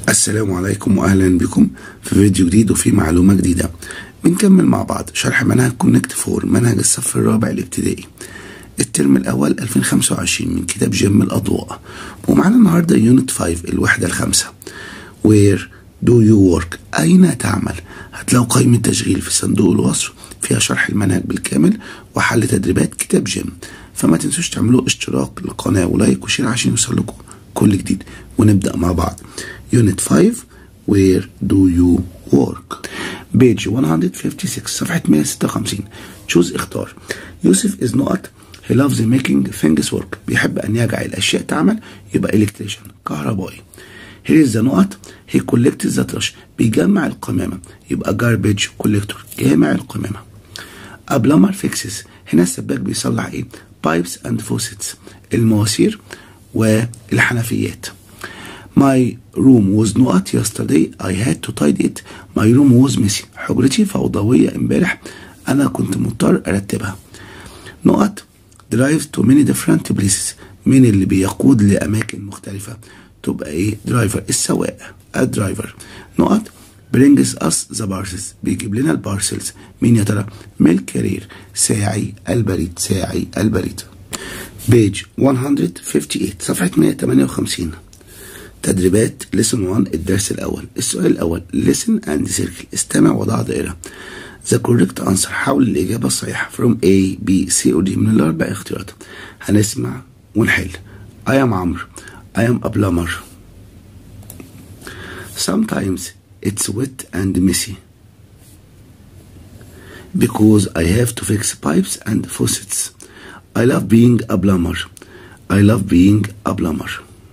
السلام عليكم واهلا بكم في فيديو جديد وفي معلومه جديده بنكمل مع بعض شرح منهج كونكت فور منهج الصف الرابع الابتدائي الترم الاول 2025 من كتاب جيم الاضواء ومعانا النهارده يونت 5 الوحده الخامسه وير دو يو ورك اين تعمل هتلاقوا قائمه تشغيل في صندوق الوصف فيها شرح المنهج بالكامل وحل تدريبات كتاب جيم فما تنسوش تعملوا اشتراك للقناه ولايك وشير عشان يوصلكم كل جديد ونبدا مع بعض يونت 5 where do you work page 156 صفحة 156 choose اختار يوسف is not he loves making things work بيحب أن يجعل الأشياء تعمل يبقى electrician كهربائي here is the not he collects the trash بيجمع القمامة يبقى garbage collector جامع القمامة a plumber fixes هنا السباك بيصلح ايه pipes and faucets المواسير والحنفيات My room was not yesterday I had to tidy it My room was messy حجرتي فوضوية امبارح أنا كنت مضطر أرتبها نقط drives to many different places مين اللي بيقود لأماكن مختلفة تبقى إيه درايفر السواق الدرايفر نقط brings us the parcels بيجيب لنا البارسلز مين يا ترى ميل كارير ساعي البريد ساعي البريد بيج 158 صفحة 158 تدريبات lesson 1 الدرس الأول السؤال الأول listen and circle استمع وضع دائرة the correct answer حول الإجابة الصحيحة from A B C or D من الأربع اختيارات هنسمع ونحل I am عمرو I am a plumber sometimes it's wet and messy because I have to fix pipes and faucets I love being a plumber I love being a plumber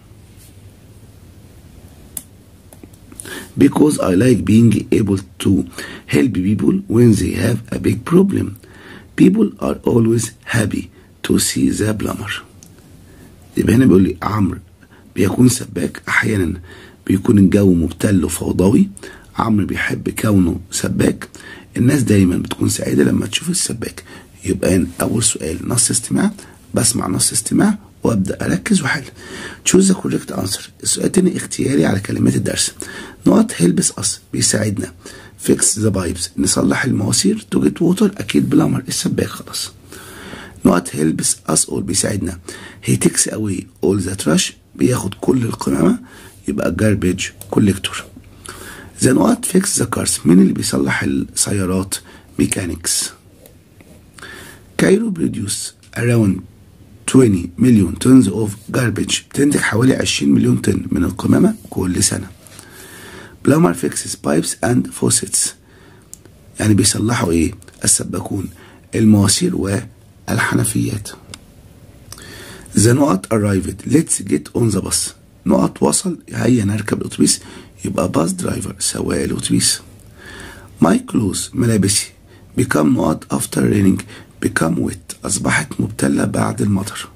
because I like being able to help people when they have a big problem. People are always happy to see the plumber. يبقى هنا بيقول لي عمرو بيكون سباك أحيانا بيكون الجو مبتل وفوضوي عمرو بيحب كونه سباك الناس دايما بتكون سعيدة لما تشوف السباك يبقى هنا أول سؤال نص استماع بسمع نص استماع وابدا اركز واحل تشوز ذا كوريكت انسر السؤال التاني اختياري على كلمات الدرس نقط هيلبس اس بيساعدنا فيكس ذا بايبس نصلح المواسير تو جيت ووتر اكيد بلامر السباك خلاص نقط هيلبس اس اول بيساعدنا هي تكس اوي اول ذا تراش بياخد كل القمامه يبقى جاربيج كوليكتور ذا نقط فيكس ذا كارز مين اللي بيصلح السيارات ميكانيكس كايرو بريديوس around 20 مليون تونز اوف جاربيج بتنتج حوالي 20 مليون طن من القمامة كل سنة بلامر فيكسز بايبس اند فوسيتس يعني بيصلحوا ايه السباكون المواسير والحنفيات ذا نقط arrived let's get on the bus نقط وصل هيا نركب الاتوبيس يبقى باص درايفر سواق الاتوبيس ماي كلوز ملابسي become نقط after raining become wet أصبحت مبتلة بعد المطر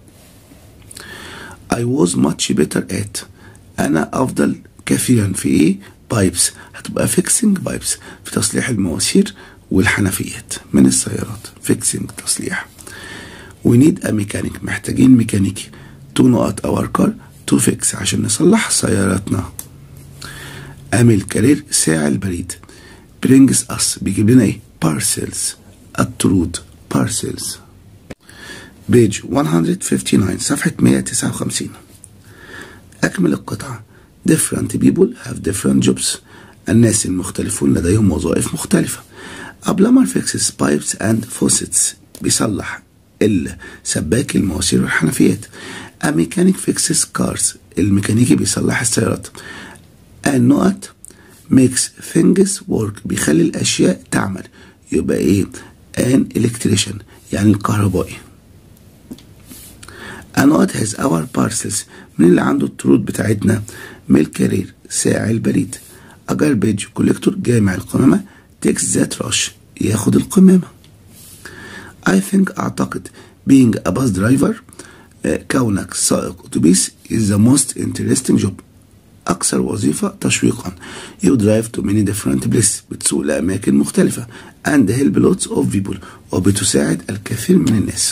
I was much better at أنا أفضل كثيرا في إيه بايبس هتبقى fixing بايبس في تصليح المواسير والحنفيات من السيارات fixing تصليح we need a mechanic محتاجين ميكانيكي to نقط our car to fix عشان نصلح سياراتنا أمل كارير ساعة البريد brings us بيجيب لنا إيه parcels الطرود parcels page 159 صفحة 159 أكمل القطعة different people have different jobs الناس المختلفون لديهم وظائف مختلفة A plumber fixes pipes and faucets بيصلح السباك المواسير والحنفيات A mechanic fixes cars الميكانيكي بيصلح السيارات A not makes things work بيخلي الأشياء تعمل يبقى إيه an electrician يعني الكهربائي أنوت has our parcels من اللي عنده الطرود بتاعتنا ميل كارير ساعي البريد أجر بيج كوليكتور جامع القمامة تكس ذات راش ياخد القمامة I think أعتقد being a bus driver كونك سائق أتوبيس is the most interesting job أكثر وظيفة تشويقا you drive to many different places بتسوق لأماكن مختلفة and help lots of people وبتساعد الكثير من الناس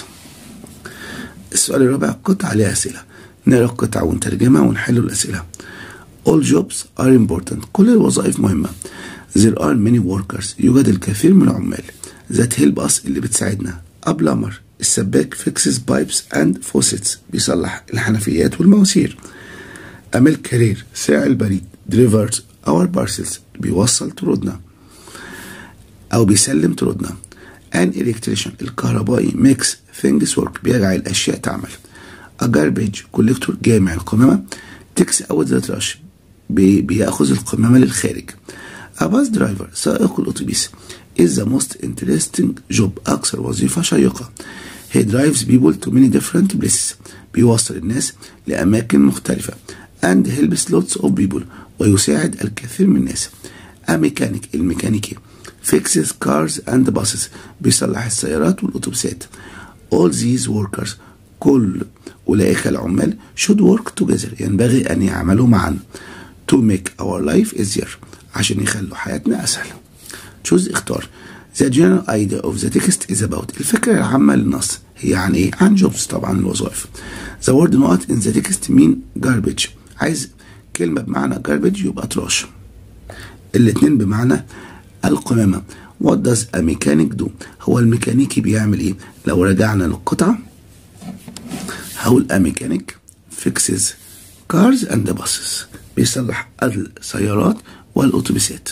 السؤال الرابع قطعة عليها أسئلة نقرأ القطعة ونترجمها ونحل الأسئلة all jobs are important كل الوظائف مهمة there are many workers يوجد الكثير من العمال that help us اللي بتساعدنا a plumber السباك fixes pipes and faucets بيصلح الحنفيات والمواسير a milk carrier ساعي البريد delivers our parcels بيوصل طرودنا أو بيسلم طرودنا an electrician الكهربائي makes things work بيجعل الأشياء تعمل a garbage collector جامع القمامة takes out the trash بي بيأخذ القمامة للخارج a bus driver سائق الأتوبيس is the most interesting job أكثر وظيفة شيقة he drives people to many different places بيوصل الناس لأماكن مختلفة and helps lots of people ويساعد الكثير من الناس a mechanic الميكانيكي fixes cars and buses بيصلح السيارات والأتوبيسات all these workers كل أولئك العمال should work together ينبغي أن يعملوا معا to make our life easier عشان يخلوا حياتنا أسهل choose اختار the general idea of the text is about الفكرة العامة للنص هي عن ايه؟ عن jobs طبعا الوظائف the word not in the text mean garbage عايز كلمة بمعنى garbage يبقى تراش الاتنين بمعنى القمامة what does a mechanic do هو الميكانيكي بيعمل ايه لو رجعنا للقطعة هقول a mechanic fixes cars and buses بيصلح السيارات والأتوبيسات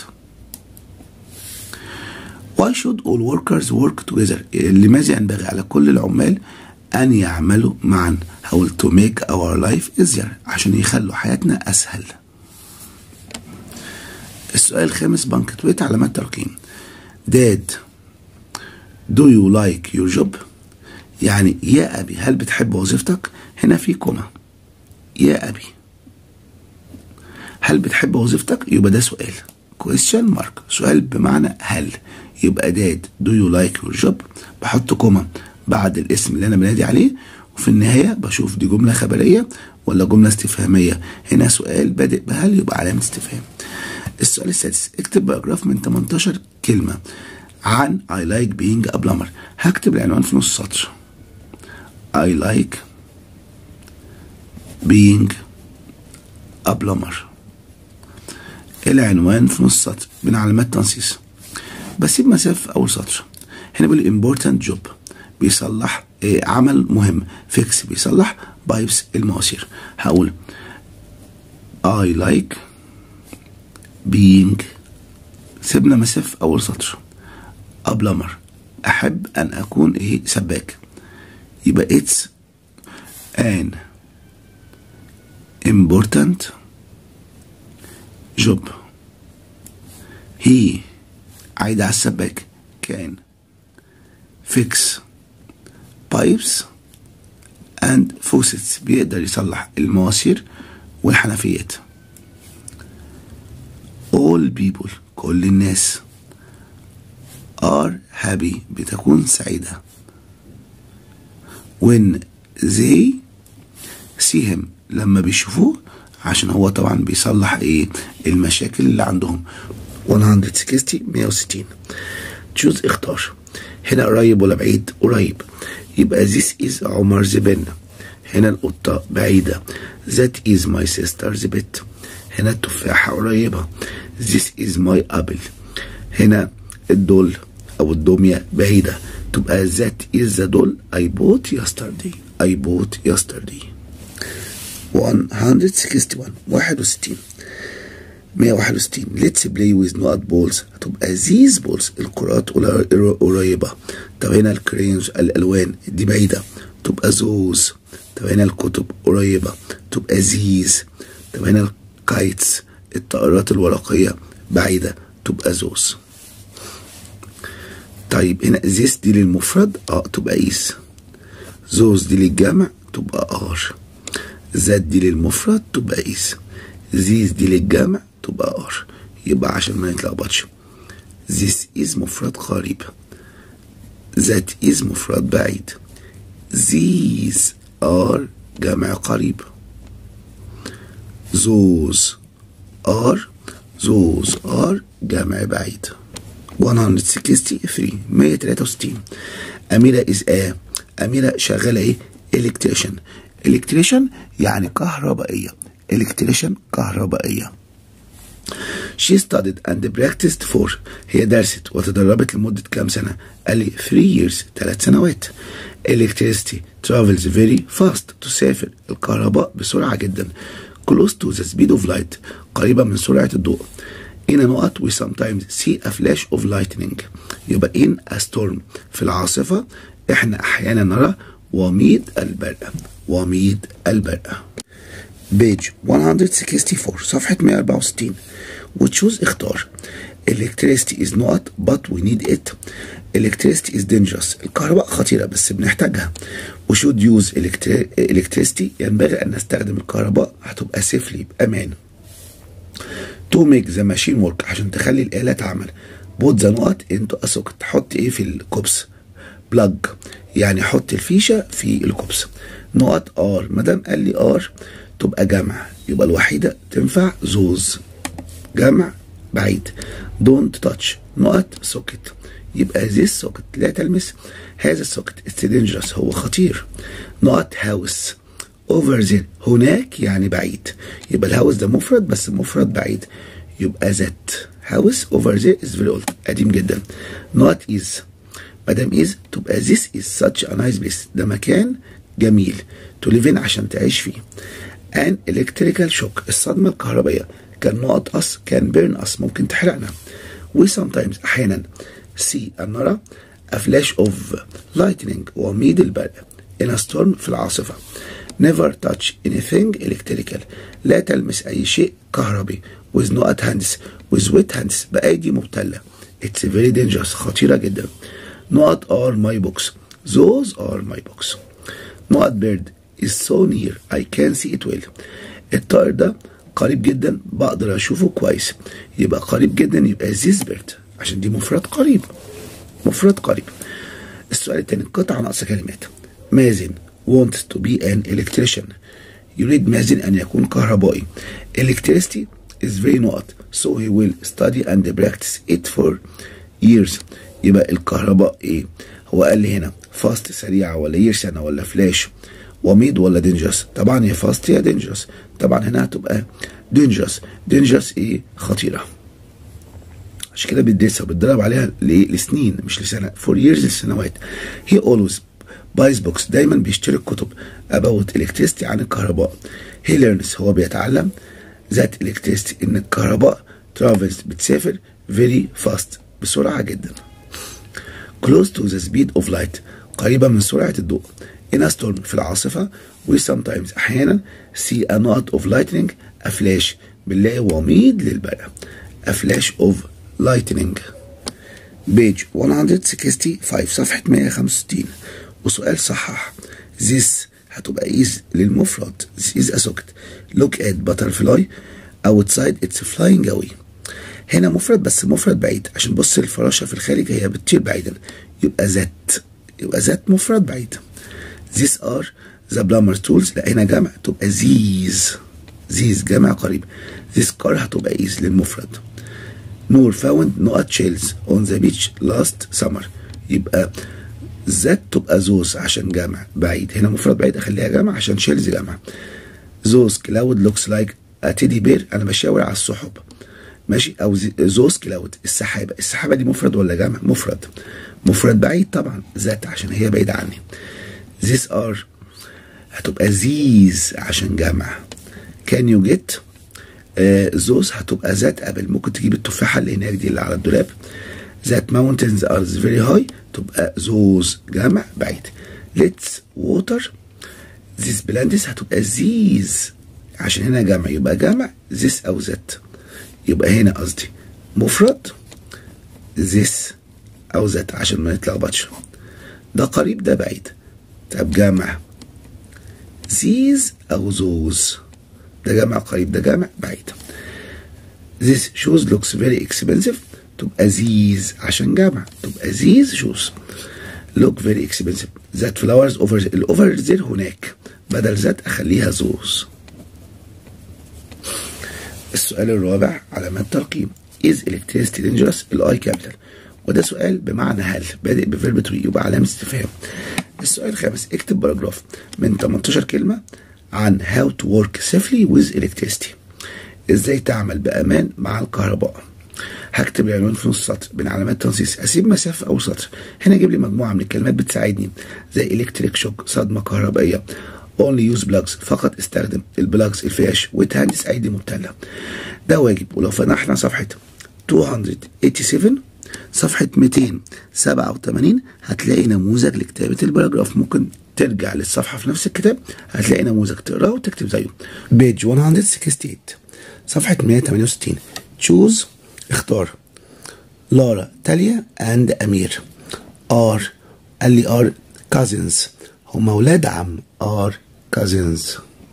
Why should all workers work together لماذا ينبغي على كل العمال أن يعملوا معا هقول to make our life easier عشان يخلوا حياتنا أسهل السؤال الخامس بنكتويت علامات ترقيم Dad do you like your job يعني يا أبي هل بتحب وظيفتك هنا في كوما يا أبي هل بتحب وظيفتك يبقى ده سؤال question mark سؤال بمعنى هل يبقى داد do you like your job بحط كوما بعد الاسم اللي انا بنادي عليه وفي النهايه بشوف دي جمله خبريه ولا جمله استفهاميه هنا سؤال بادئ بهل يبقى علامه استفهام السؤال السادس اكتب باراجراف من 18 كلمه عن I like being a plumber هكتب العنوان في نص سطر I like being a plumber العنوان في نص سطر من علامات تنصيص بسيب مسافة في أول سطر هنا بيقول important job بيصلح إيه عمل مهم فيكس بيصلح بايبس المواسير هقول I like being سيبنا مسافة في أول سطر a plumber أحب أن أكون إيه سباك يبقى it's an important job he عايد على السباك كان fix pipes and faucets بيقدر يصلح المواسير والحنفيات all people كل الناس are happy بتكون سعيدة when they see him لما بيشوفوه عشان هو طبعا بيصلح ايه المشاكل اللي عندهم 160 160 تشوز اختار هنا قريب ولا بعيد قريب يبقى this is عمر زبنة هنا القطة بعيدة that is my sister's pet هنا التفاحة قريبة this is my apple هنا الدول أو الدمية بعيدة تبقى that is the doll I bought yesterday I bought yesterday 161 61 161 let's play with not balls هتبقى these balls الكرات قريبة طب هنا الكرينز الألوان دي بعيدة تبقى those طب هنا الكتب قريبة تبقى these طب هنا الكايتس الطائرات الورقية بعيدة تبقى those طيب هنا this دي للمفرد اه تبقى is those دي للجمع تبقى are ذات دي للمفرد تبقى is these دي للجمع تبقى are يبقى عشان ما نتلخبطش this is مفرد قريب that is مفرد بعيد these are جمع قريب those are those are جمع بعيد 163 163 أميرة is a أميرة شغالة إيه؟ electrician electrician يعني كهربائية electrician كهربائية She studied and practiced for هي درست وتدربت لمدة كام سنة؟ قال لي 3 years ثلاث سنوات electricity travels very fast تسافر الكهرباء بسرعة جدا close to the speed of light قريبة من سرعة الضوء in a نقط we sometimes see a flash of lightning يبقى in a storm في العاصفة احنا احيانا نرى وميض البرق وميض البرق بيج 164 صفحة 164 وتشوز اختار electricity is not but we need it electricity is dangerous الكهرباء خطيرة بس بنحتاجها we should use electricity ينبغي أن نستخدم الكهرباء هتبقى safely بأمان to make the machine work عشان تخلي الآلة تعمل put the نقط into a socket حط ايه في الكوبس بلاج يعني حط الفيشة في الكوبس نقط ار ما دام قال لي ار تبقى جمع يبقى الوحيدة تنفع زوز جمع بعيد don't touch نقط سوكت يبقى this سوكت لا تلمس هذا السوكت it's dangerous هو خطير نقط هاوس over there هناك يعني بعيد يبقى الهاوس ده مفرد بس مفرد بعيد يبقى ذات هاوس over there is very old قديم جدا not is مادام is تبقى this is such a nice place ده مكان جميل to live in عشان تعيش فيه an electrical shock الصدمة الكهربائية كان نقط us كان burn us ممكن تحرقنا we sometimes أحيانا see أن نرى a flash of lightning وميد البرق in a storm في العاصفة never touch anything electrical لا تلمس أي شيء كهربي with not hands with wet hands بأيدي مبتلة it's very dangerous خطيرة جدا not are my books those are my books not bird is so near I can see it well الطائر ده قريب جدا بقدر اشوفه كويس يبقى قريب جدا يبقى this bird عشان دي مفرد قريب مفرد قريب السؤال الثاني قطع ناقص كلمات مازن wants to be an electrician يريد مازن أن يكون كهربائي electricity is very not so he will study and practice it for years يبقى الكهرباء ايه هو قال لي هنا فاست سريعة ولا يرسنة ولا فلاش وميد ولا دينجرس طبعا يا فاست يا دينجرس طبعا هنا هتبقى دينجرس دينجرس ايه خطيرة عشان كده بيدرسها بتدرب عليها لسنين مش لسنة فور years لسنوات he always بايز بوكس دايما بيشتري كتب about electricity عن الكهرباء he learns هو بيتعلم ذات electricity ان الكهرباء travels بتسافر very fast بسرعة جدا close to the speed of light قريبة من سرعة الضوء in a storm في العاصفة we sometimes أحيانا see a knot of lightning a flash بنلاقي وميض للبرق a flash of lightning page 165 صفحة 165 وسؤال صحح this هتبقى is للمفرد this is a socket look at butterfly outside it's flying away هنا مفرد بس مفرد بعيد عشان بص الفراشة في الخارج هي بتطير بعيدا يبقى ذات يبقى ذات مفرد بعيد these are the plumber tools لا هنا جمع تبقى these these جمع قريب this car هتبقى is للمفرد نور found نقط shells on the beach last summer يبقى ذات تبقى زوز عشان جمع بعيد هنا مفرد بعيد اخليها جمع عشان شيلز جمع زوز كلاود لوكس لايك تيدي بير انا بشاور على السحب ماشي او زوز كلاود السحابه السحابه دي مفرد ولا جمع مفرد مفرد بعيد طبعا ذات عشان هي بعيده عني these are هتبقى زيز عشان جمع كان يو جيت زوز هتبقى ذات ابل ممكن تجيب التفاحه اللي هناك دي اللي على الدولاب ذات mountains are very high تبقى زوز جمع بعيد let's water this plants هتبقى زيز عشان هنا جمع يبقى جمع this أو ذات يبقى هنا قصدي مفرد this أو ذات عشان ما نتلخبطش ده قريب ده بعيد طب جمع زيز أو زوز ده جمع قريب ده جمع بعيد this shoes looks very expensive تبقى زيز عشان جمع تبقى زيز شوز look very expensive that flowers over الاوفر زير هناك بدل ذات اخليها زوز السؤال الرابع علامات ترقيم is electricity dangerous الاي كابيتال وده سؤال بمعنى هل بادئ بفيرب تو يبقى علامه استفهام السؤال الخامس اكتب باراجراف من 18 كلمه عن how to work safely with electricity ازاي تعمل بامان مع الكهرباء هكتب العنوان في نص سطر بين علامات تنصيص اسيب مسافه في اول سطر هنا اجيب لي مجموعه من الكلمات بتساعدني زي الكتريك شوك صدمه كهربائيه only use plugs فقط استخدم البلاجز الفلاش وتهندس ايدي مبتله ده واجب ولو فتحنا صفحه 287 صفحة 287 هتلاقي نموذج لكتابة الباراجراف ممكن ترجع للصفحة في نفس الكتاب هتلاقي نموذج تقراه وتكتب زيه بيج 168 صفحة 168 تشوز اختار لارا تاليا اند امير ار قال لي ار كازنز هما ولاد عم ار كازنز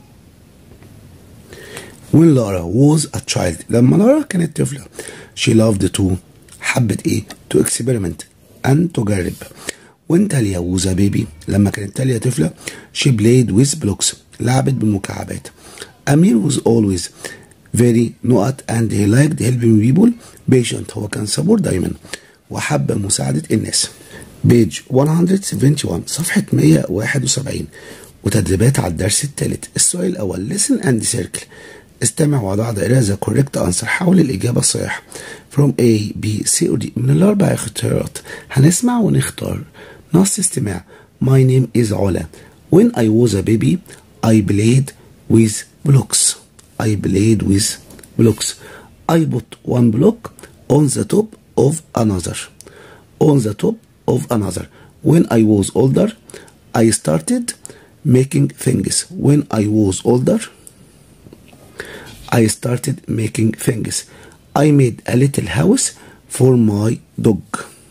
when Laura was a child لما لارا كانت طفلة she loved to حبت ايه to experiment and تجرب when تاليا was a baby لما كانت تاليا طفلة she played with blocks لعبت بالمكعبات أمير was always very نقط and he liked helping people patient هو كان صبور دايما وحب مساعدة الناس بيج 171 صفحة 171 وتدريبات على الدرس الثالث السؤال الأول listen and circle استمع وضع دائرة ذا correct answer حول الإجابة الصحيحة from A B C or D من الأربع اختيارات هنسمع ونختار نص استماع My name is علا When I was a baby I played with blocks I played with blocks I put one block on the top of another on the top of another when I was older I started making things when I was older I started making things I made a little house for my dog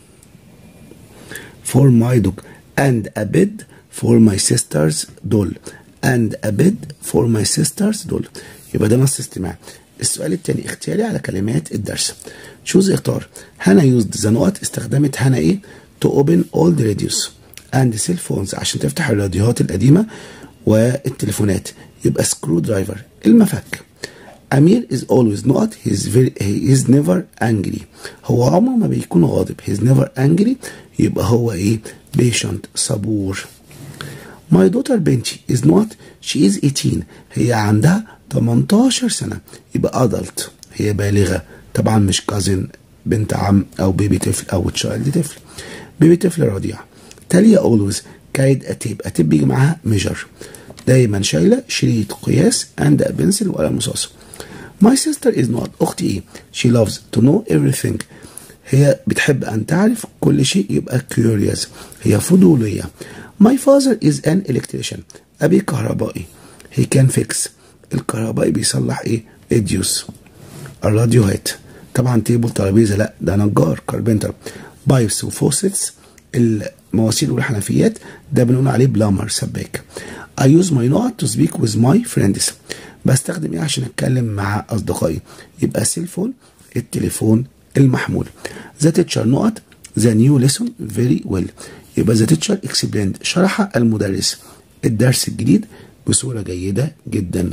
for my dog and a bed for my sister's doll and a bed for my sister's doll يبقى ده نص استماع السؤال الثاني اختياري على كلمات الدرس شوز اختار هنا يوزد ذا نقط استخدمت هنا ايه to open all the radios and cell phones عشان تفتح الراديوهات القديمة والتليفونات يبقى سكرو درايفر المفك أمير is always not he's very he is never angry هو عمره ما بيكون غاضب he's never angry يبقى هو ايه patient صبور My daughter بنتي is not she is 18 هي عندها 18 سنة يبقى adult هي بالغة طبعا مش كازن بنت عم أو بيبي طفل أو تشايلد طفل بيبي طفل رضيع تاليا always كايد أتيب أتيب بيجي معاها ميجر دايما شايلة شريط قياس and a pencil وقلم رصاص My sister is not أختي إيه she loves to know everything هي بتحب أن تعرف كل شيء يبقى curious هي فضولية My father is an electrician أبي كهربائي he can fix الكهربائي بيصلح إيه راديوس الراديوهات طبعا تيبل ترابيزة لا ده نجار كاربنتر بايبس وفوسيتس المواسير والحنفيات ده بنقول عليه بلامر سباك I use my note to speak with my friends بستخدم ايه عشان اتكلم مع اصدقائي يبقى سيلفون التليفون المحمول ذا تيتشر نقط ذا نيو ليسون فيري ويل يبقى ذا تيتشر اكسبليند شرح المدرس الدرس الجديد بصورة جيدة جدا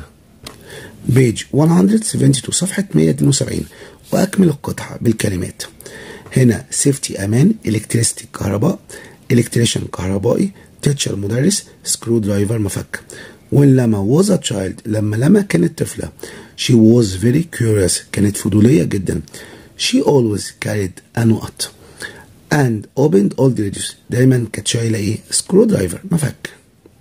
بيج 172 صفحة 172 وأكمل القطعة بالكلمات هنا سيفتي أمان إلكتريستي كهرباء إلكتريشن كهربائي تيتشر مدرس سكرو درايفر مفك when لما was a child لما لما كانت طفلة she was very curious كانت فضولية جدا she always carried a نقط and opened all the radios دايما كانت شايلة ايه سكرو درايفر مفك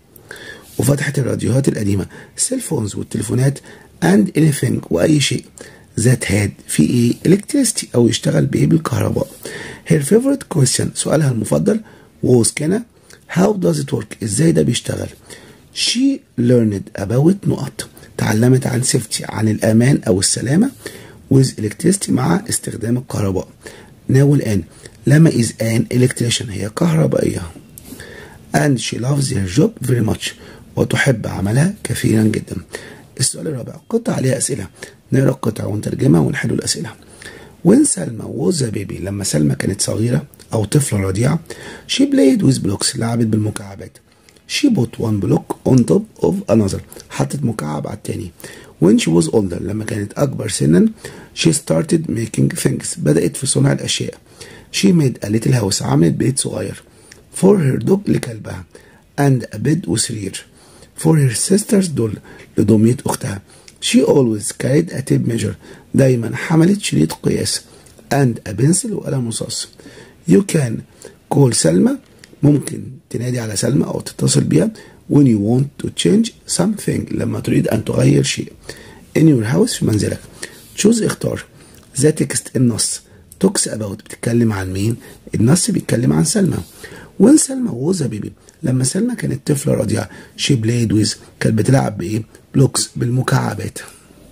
وفتحت الراديوهات القديمة السيل فونز والتليفونات and anything وأي شيء that had في ايه electricity أو يشتغل بايه بالكهرباء her favorite question سؤالها المفضل was كان how does it work ازاي ده بيشتغل she learned about نقط تعلمت عن safety عن الأمان أو السلامة with electricity مع استخدام الكهرباء now الآن لما is an electrician هي كهربائية and she loves her job very much وتحب عملها كثيرا جدا السؤال الرابع قطع عليها أسئلة نقرأ القطع ونترجمها ونحل الأسئلة when سلمى was a baby لما سلمى كانت صغيرة أو طفلة رضيعة she played with blocks لعبت بالمكعبات she put one block on top of another حطت مكعب على التاني when she was older لما كانت أكبر سنا she started making things بدأت في صنع الأشياء she made a little house عملت بيت صغير for her dog لكلبها and a bed وسرير for her sisters دول لدمية أختها she always carried a tape measure دايما حملت شريط قياس and a pencil وقلم رصاص you can call سلمى ممكن تنادي على سلمى أو تتصل بيها when you want to change something لما تريد أن تغير شيء in your house في منزلك choose اختار the text النص talks about بتتكلم عن مين النص بيتكلم عن سلمى when سلمى was a baby لما سلمى كانت طفلة رضيعة she played with كانت بتلعب بإيه بلوكس بالمكعبات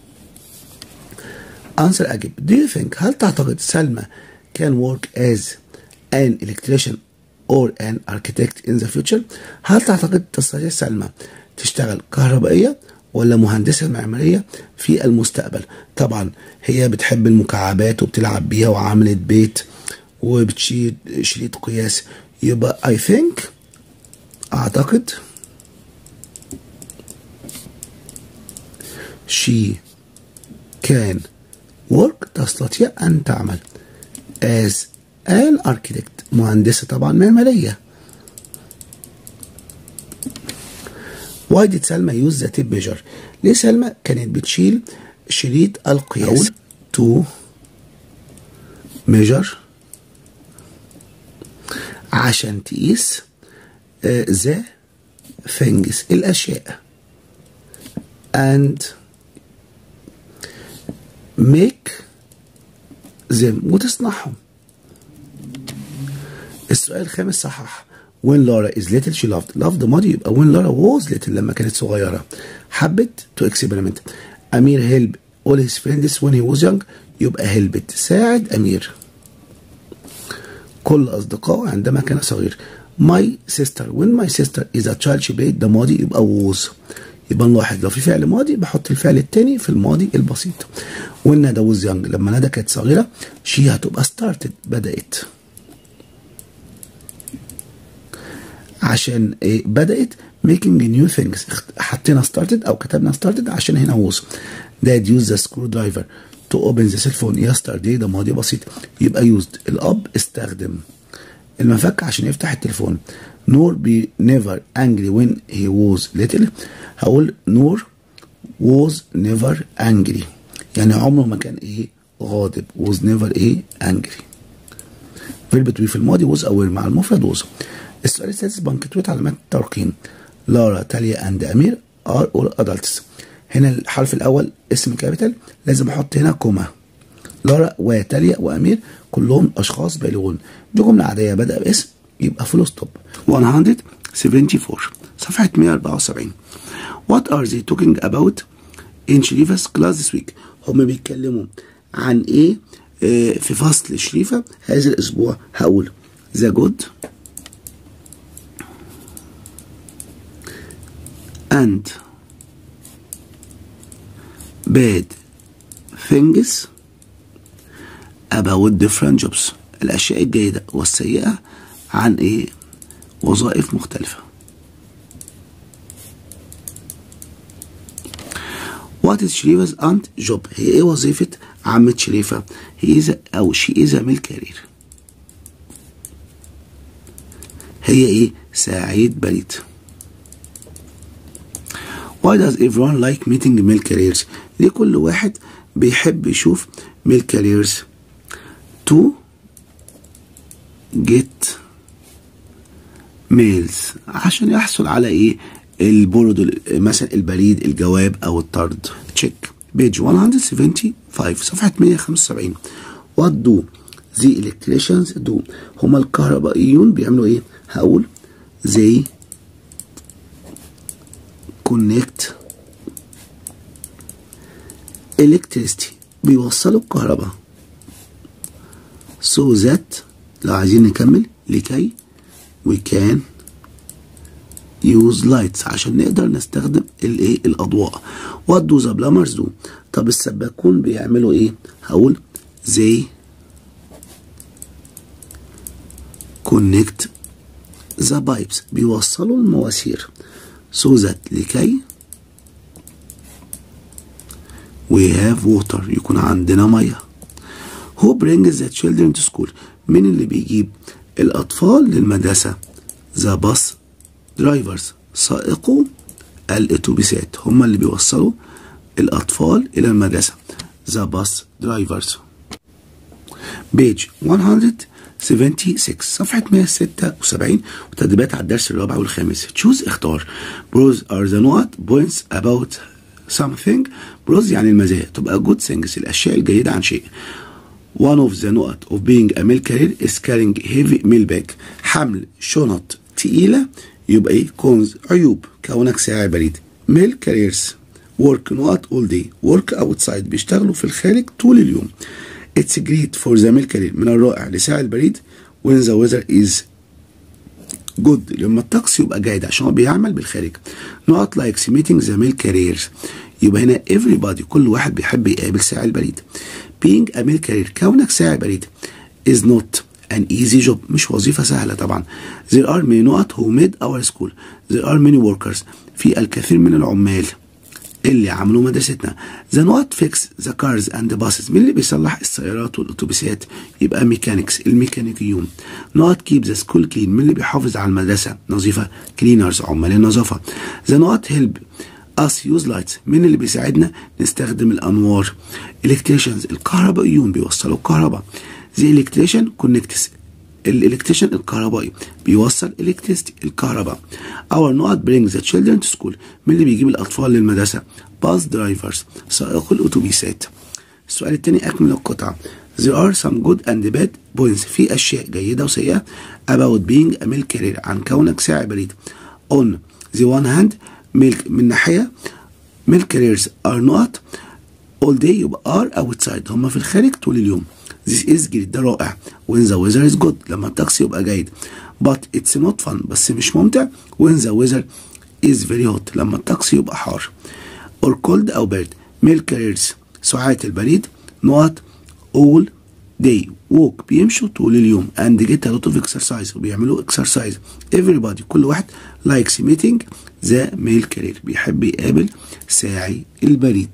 answer أجب do you think هل تعتقد سلمى can work as an electrician or an architect in the future هل تعتقد تستطيع سلمى تشتغل كهربائية ولا مهندسة معمارية في المستقبل طبعا هي بتحب المكعبات وبتلعب بيها وعملت بيت وبتشيل شريط قياس يبقى I think أعتقد she can work تستطيع أن تعمل as an architect مهندسة طبعا معمارية Why did سلمى use the tape measure ليه سلمى كانت بتشيل شريط القياس to measure عشان تقيس ذا things الأشياء and make them وتصنعهم السؤال الخامس صحح when Laura is little she loved loved ماضي يبقى when Laura was little لما كانت صغيرة حبت to experiment أمير help all his friends when he was young يبقى helped ساعد أمير كل أصدقائه عندما كان صغير my sister when my sister is a child she played ده ماضي يبقى was يبقى نلاحظ لو في فعل ماضي بحط الفعل التاني في الماضي البسيط when ندى was young لما ندى كانت صغيرة she هتبقى started بدأت عشان إيه بدأت making new things حطينا started أو كتبنا started عشان هنا was dad used the screwdriver to open the cell phone yesterday ده ماضي بسيط يبقى used الأب استخدم المفك عشان يفتح التليفون نور be never angry when he was little هقول نور was never angry يعني عمره ما كان ايه غاضب was never ايه angry فيرب to be في الماضي was أول مع المفرد was السؤال السادس بنكتوت علامات الترقيم لارا تاليا اند امير ار اول ادلتس هنا الحرف الاول اسم كابيتال لازم احط هنا كوما لارا وتاليا وامير كلهم اشخاص بالغون دي جمله عاديه بدأ باسم يبقى فول ستوب 174 صفحه 174 What are they talking about in شريفة class this week هم بيتكلموا عن ايه آه في فصل شريفة هذا الاسبوع هقول the good and bad things about different jobs الأشياء الجيدة والسيئة عن إيه وظائف مختلفة What is شريفة aunt job هي إيه وظيفة عمة شريفة هي إذا أو she is a milk carrier هي إيه سعيد بريد Why does everyone like meeting male careers ليه كل واحد بيحب يشوف male careers to get mails عشان يحصل على ايه البورد مثلا البريد الجواب او الطرد تشيك بيج 175 صفحة 175 what do the electricians do هما الكهربائيون بيعملوا ايه هقول they connect electricity بيوصلوا الكهرباء so that لو عايزين نكمل لكي we can use lights عشان نقدر نستخدم الايه الاضواء what do the plumbers do طب السباكون بيعملوا ايه هقول they connect the pipes بيوصلوا المواسير so that لكي we have water يكون عندنا ميه who brings the children to school مين اللي بيجيب الأطفال للمدرسة the bus drivers سائقو الاتوبيسات هم اللي بيوصلوا الاطفال الى المدرسه the bus drivers page 176 صفحة 176 وتدريبات على الدرس الرابع والخامس تشوز اختار بروز are the not points about something بروز يعني المزايا تبقى good things الأشياء الجيدة عن شيء One of the note of being a milk carrier is carrying heavy mail bag حمل شنط تقيلة يبقى ايه كونز عيوب كونك ساعي بريد milk carriers work not all day work outside بيشتغلوا في الخارج طول اليوم It's great for the milk carrier من الرائع لساعي البريد when the weather is good لما الطقس يبقى جيد عشان هو بيعمل بالخارج not like meeting the milk carriers يبقى هنا everybody كل واحد بيحب يقابل ساعي البريد being a milk carrier كونك ساعي بريد is not an easy job مش وظيفة سهلة طبعا there are many not who made our school there are many workers في الكثير من العمال اللي عملوا مدرستنا the not fix the cars and the buses مين اللي بيصلح السيارات والاتوبيسات يبقى ميكانيكس الميكانيكيون not keep the school clean مين اللي بيحافظ على المدرسة نظيفة cleaners عمال النظافة the not help us use lights مين اللي بيساعدنا نستخدم الانوار electricians الكهربائيون بيوصلوا الكهرباء the electrician connects الالكتريشن الكهربائي بيوصل الكتريستي الكهرباء our not bring the children to school مين اللي بيجيب الاطفال للمدرسه bus drivers سائق الاتوبيسات السؤال الثاني اكمل القطعه there are some good and bad points في اشياء جيده وسيئه about being a milk carrier عن كونك ساعي بريد on the one hand milk من ناحيه milk carriers are not all day يبقى are outside هم في الخارج طول اليوم This is great ده رائع when the weather is good لما الطقس يبقى جيد but it's not fun بس مش ممتع when the weather is very hot لما الطقس يبقى حار or cold أو برد milk carriers سعاة البريد not all day walk بيمشوا طول اليوم and get a lot of exercise وبيعملوا exercise everybody كل واحد likes meeting the mail carrier بيحب يقابل ساعي البريد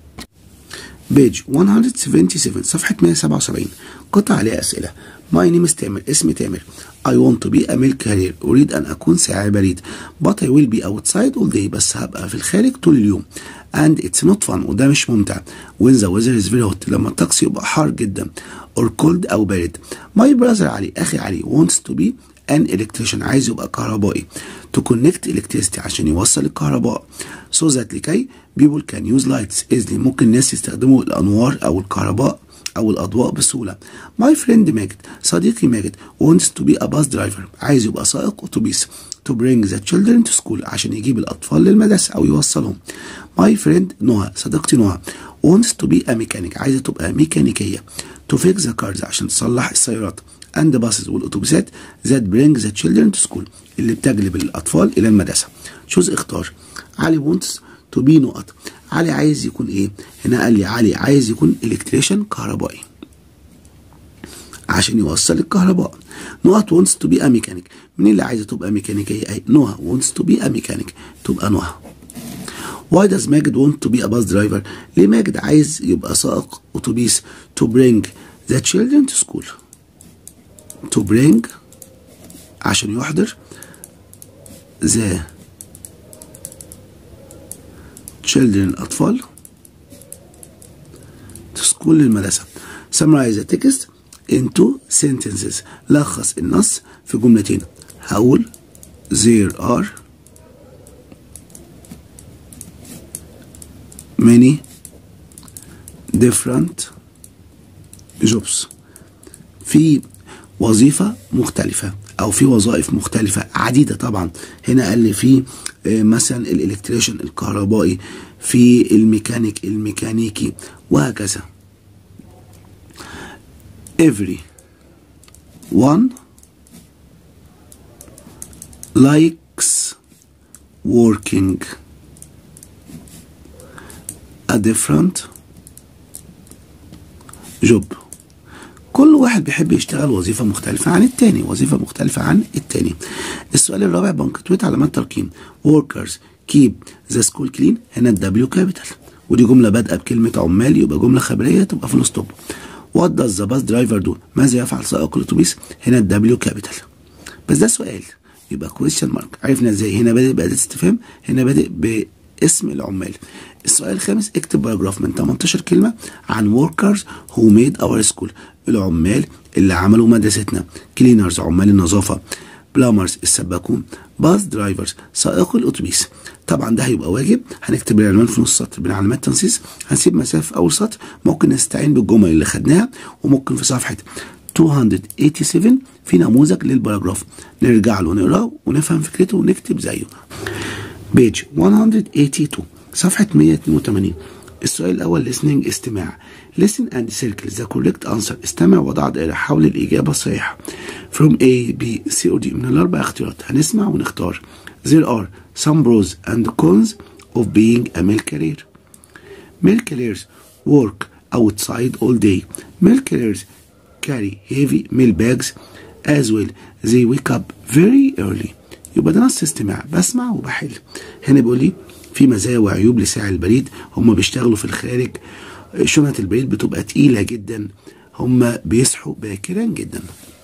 بيج 177 صفحة 177 قطع عليها أسئلة My name is تامر اسمي تامر I want to be a milk carrier أريد أن أكون ساعي بريد but I will be outside all day بس هبقى في الخارج طول اليوم and it's not fun وده مش ممتع when the weather is very hot لما الطقس يبقى حار جدا or cold أو بارد My brother علي أخي علي wants to be an electrician عايز يبقى كهربائي to connect electricity عشان يوصل الكهرباء so that لكي people can use lights easily ممكن الناس يستخدموا الأنوار أو الكهرباء أو الأضواء بسهولة my friend ماجد صديقي ماجد wants to be a bus driver عايز يبقى سائق أتوبيس to bring the children to school عشان يجيب الأطفال للمدرسة أو يوصلهم my friend نهى صديقتي نهى wants to be a mechanic عايزة تبقى ميكانيكية to fix the cars عشان تصلح السيارات and buses والأتوبيسات that bring the children to school اللي بتجلب الأطفال إلى المدرسة شوز اختار علي wants to be نقط علي عايز يكون ايه هنا قال لي علي عايز يكون الكتريشن كهربائي عشان يوصل الكهرباء نقط wants to be a mechanic مين اللي عايزه تبقى ميكانيكيه اي نهى wants to be a mechanic تبقى نهى Why does ماجد want to be a bus driver ليه ماجد عايز يبقى سائق اتوبيس to bring the children to school to bring عشان يحضر the children الأطفال to school للمدرسة summarize the text into sentences لخص النص في جملتين هقول there are many different jobs في وظيفة مختلفة أو في وظائف مختلفة عديدة طبعا هنا قال لي في مثلا الالكتريشن الكهربائي في الميكانيك الميكانيكي وهكذا every one likes working a different job كل واحد بيحب يشتغل وظيفة مختلفة عن التاني وظيفة مختلفة عن التاني السؤال الرابع بنكتويت علامات ترقيم workers keep the school clean هنا الدبليو كابيتال ودي جملة بادئة بكلمة عمال يبقى جملة خبرية تبقى فول ستوب what does the bus driver do ماذا يفعل سائق الأتوبيس هنا الدبليو كابيتال بس ده سؤال يبقى question mark عرفنا ازاي هنا بادئ بأداة استفهام هنا بادئ باسم العمال السؤال الخامس اكتب باراجراف من 18 كلمة عن workers who made our school العمال اللي عملوا مدرستنا cleaners عمال النظافة بلامرز السباكون باص درايفرز سائق الاتوبيس طبعا ده هيبقى واجب هنكتب العنوان في نص سطر من علامات تنصيص هنسيب مسافه في اول سطر ممكن نستعين بالجمل اللي خدناها وممكن في صفحه 287 في نموذج للباراجراف نرجع له نقراه ونفهم فكرته ونكتب زيه بيج 182 صفحه 182 السؤال الأول listening استماع listen and circle the correct answer استمع وضع دائرة حول الإجابة الصحيحة from A B C or D من الأربع اختيارات هنسمع ونختار there are some pros and cons of being a male career male careers work outside all day male careers carry heavy mail bags as well they wake up very early يبقى ده نص استماع بسمع وبحل هنا بيقول لي في مزايا وعيوب لساعي البريد هم بيشتغلوا في الخارج شنط البريد بتبقى تقيلة جدا هم بيصحوا باكرا جدا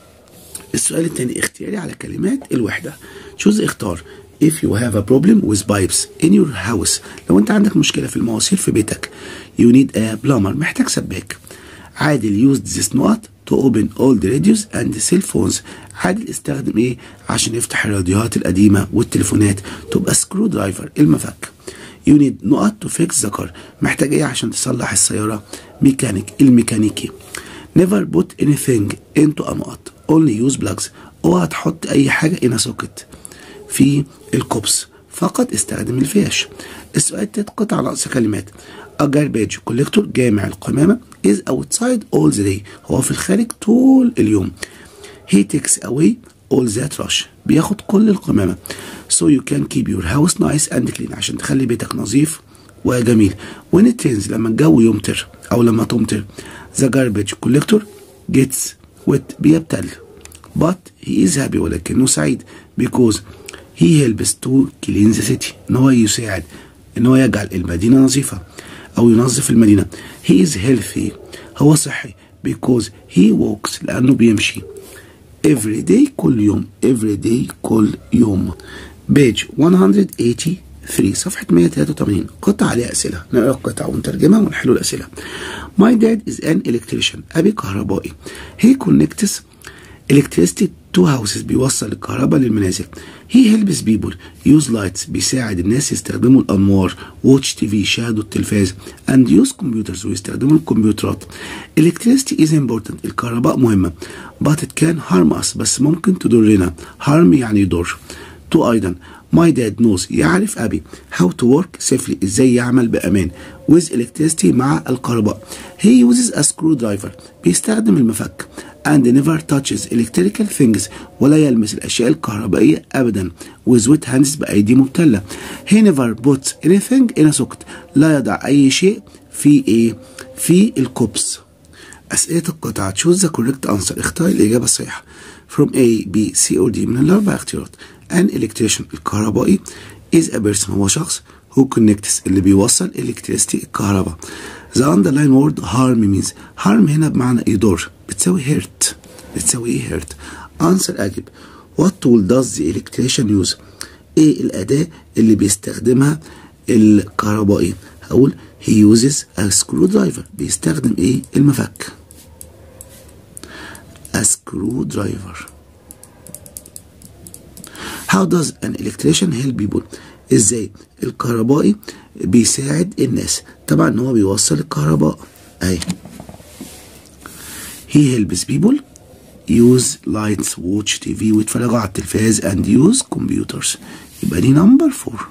السؤال الثاني اختياري على كلمات الوحدة شوز اختار if you have a problem with pipes in your house لو انت عندك مشكلة في المواسير في بيتك you need a plumber محتاج سباك عادل used this نقط to open all the radios and the cell phones عادل استخدم ايه عشان يفتح الراديوهات القديمة والتليفونات تبقى سكرو درايفر المفك you need نقط to fix the car محتاج ايه عشان تصلح السيارة ميكانيك الميكانيكي never put anything into a نقط only use plugs اوعى تحط اي حاجة in a socket في الكوبس فقط استخدم الفيش السؤال التالت قطع ناقص كلمات A garbage collector جامع القمامة is outside all the day هو في الخارج طول اليوم he takes away all that trash بياخد كل القمامة so you can keep your house nice and clean عشان تخلي بيتك نظيف وجميل when it rains لما الجو يمطر أو لما تمطر the garbage collector gets wet بيبتل but he is happy ولكنه سعيد because he helps to clean the city ان هو يساعد ان هو يجعل المدينة نظيفة او ينظف المدينة he is healthy هو صحي because he walks لانه بيمشي every day كل يوم every day كل يوم page 183 صفحة 183 قطع عليها أسئلة نقرأ القطع ونترجمها ونحل الأسئلة My dad is an electrician أبي كهربائي he connects electricity to houses بيوصل الكهرباء للمنازل he helps people use lights بيساعد الناس يستخدموا الأنوار watch TV يشاهدوا التلفاز and use computers ويستخدموا الكمبيوترات electricity is important الكهرباء مهمة but it can harm us بس ممكن تضرنا harm يعني يضر to أيضا My dad knows يعرف أبي how to work safely إزاي يعمل بأمان with electricity مع الكهرباء he uses a screwdriver بيستخدم المفك and never touches electrical things ولا يلمس الأشياء الكهربائية أبدا with wet hands بأيدي مبتلة he never puts anything in a socket لا يضع أي شيء في إيه في الكوبس أسئلة القطعة choose the correct answer اختار الإجابة الصحيحة from A B C or D من الأربع اختيارات an electrician الكهربائي is a person هو شخص who connects اللي بيوصل electricity الكهرباء the underline word harm means harm هنا بمعنى يضر بتساوي hurt بتساوي ايه hurt answer أجب what tool does the electrician use ايه الأداة اللي بيستخدمها الكهربائي هقول he uses a screwdriver بيستخدم ايه المفك a screwdriver How does an electrician help people? ازاي الكهربائي بيساعد الناس طبعا هو بيوصل الكهرباء اهي he helps people use lights watch TV ويتفرجوا على التلفاز and use computers يبقى دي نمبر 4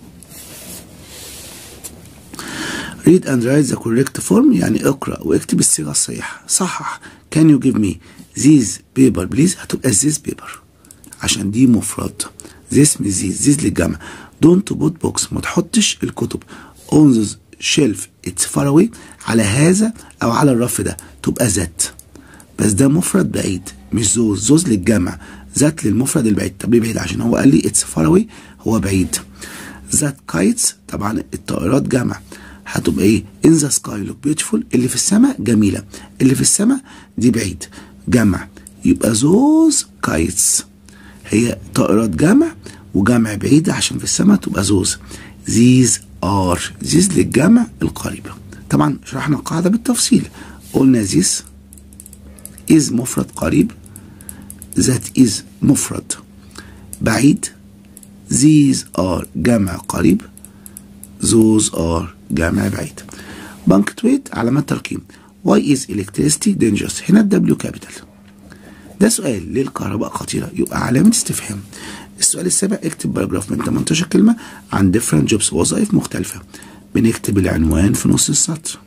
read and write the correct form يعني اقرأ واكتب الصيغة الصحيحة صحح can you give me these paper please هتبقى this paper عشان دي مفرد this مش this this للجمع don't put box ما تحطش الكتب on the shelf it's far away على هذا او على الرف ده تبقى ذات بس ده مفرد بعيد مش زوز زوز للجمع ذات للمفرد البعيد طب ليه بعيد عشان هو قال لي it's far away هو بعيد ذات كايتس طبعا الطائرات جمع هتبقى ايه in the sky look beautiful اللي في السماء جميلة اللي في السماء دي بعيد جمع يبقى those kites هي طائرات جمع وجمع بعيدة عشان في السماء تبقى زوز these are these للجمع القريبة طبعا شرحنا القاعدة بالتفصيل قلنا this is مفرد قريب that is مفرد بعيد these are جمع قريب those are جمع بعيد بانكتويت علامات ترقيم why is electricity dangerous هنا الدبليو كابيتال ده سؤال ليه الكهرباء خطيرة يبقى علامة استفهام السؤال السابع اكتب باراجراف من 18 كلمة عن different jobs وظائف مختلفة بنكتب العنوان في نص السطر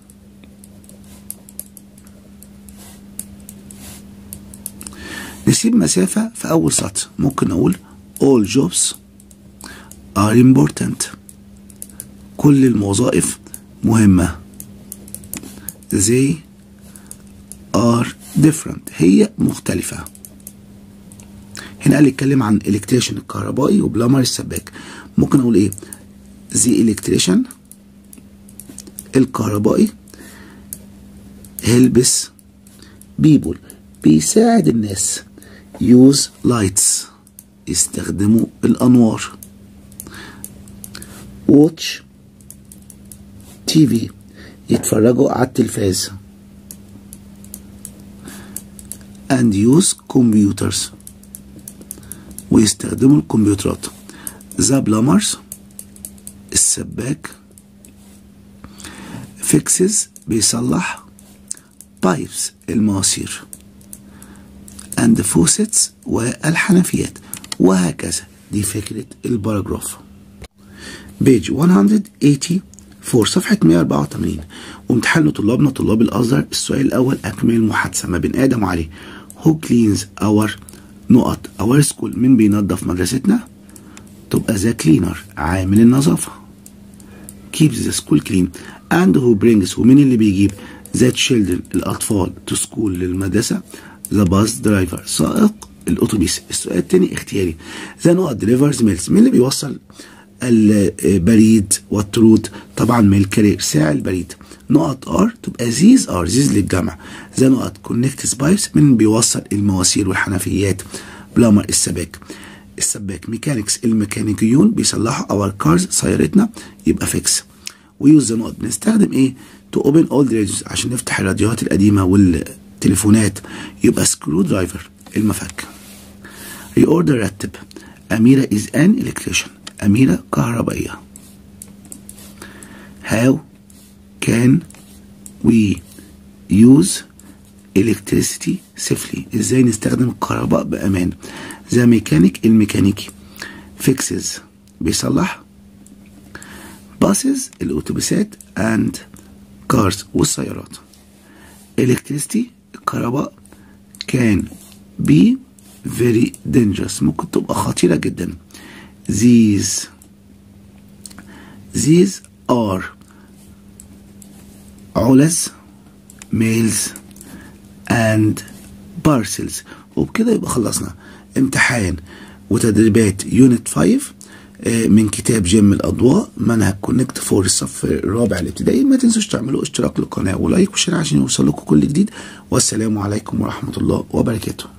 نسيب مسافة في أول سطر ممكن نقول all jobs are important كل الوظائف مهمة they are different هي مختلفة هنا قال يتكلم عن electrician الكهربائي وبلامر السباك ممكن اقول ايه the electrician الكهربائي helps people بيساعد الناس use lights يستخدموا الأنوار watch TV يتفرجوا على التلفاز and use computers ويستخدموا الكمبيوترات the plumbers السباك fixes بيصلح pipes المواسير and faucets والحنفيات وهكذا دي فكرة الباراجراف بيج 184 صفحة 184 وامتحان طلابنا طلاب الأزهر السؤال الأول أكمل المحادثة ما بين آدم وعلي Who cleans our نقط our school مين بينظف مدرستنا تبقى ذا كلينر عامل النظافة keeps the school clean and who brings ومين اللي بيجيب the children الأطفال to school للمدرسة the bus driver سائق الأتوبيس السؤال التاني اختياري ذا نقط delivers ميلز مين اللي بيوصل البريد والطرود طبعا من الكارير ساعة البريد نقط ار تبقى زيز ار زيز للجمع ذا نقط كونكتس بايبس من بيوصل المواسير والحنفيات بلامر السباك السباك ميكانيكس الميكانيكيون بيصلحوا اور كارز سيارتنا يبقى فيكس ويوز ذا نقط بنستخدم ايه تو اوبن اولد راديوز عشان نفتح الراديوهات القديمه والتليفونات يبقى سكرو درايفر المفك ري اوردر رتب اميره از ان الكتريشن أميرة كهربائية How can we use electricity safely ازاي نستخدم الكهرباء بأمان ذا ميكانيك الميكانيكي fixes بيصلح buses الأتوبيسات and cars والسيارات electricity الكهرباء can be very dangerous ممكن تبقى خطيرة جدا these these are علز mails and parcels وبكده يبقى خلصنا امتحان وتدريبات يونت 5 من كتاب جيم الأضواء منهج كونكت فور الصف الرابع الابتدائي ما تنسوش تعملوا اشتراك للقناة ولايك وشير عشان يوصل لكم كل جديد والسلام عليكم ورحمة الله وبركاته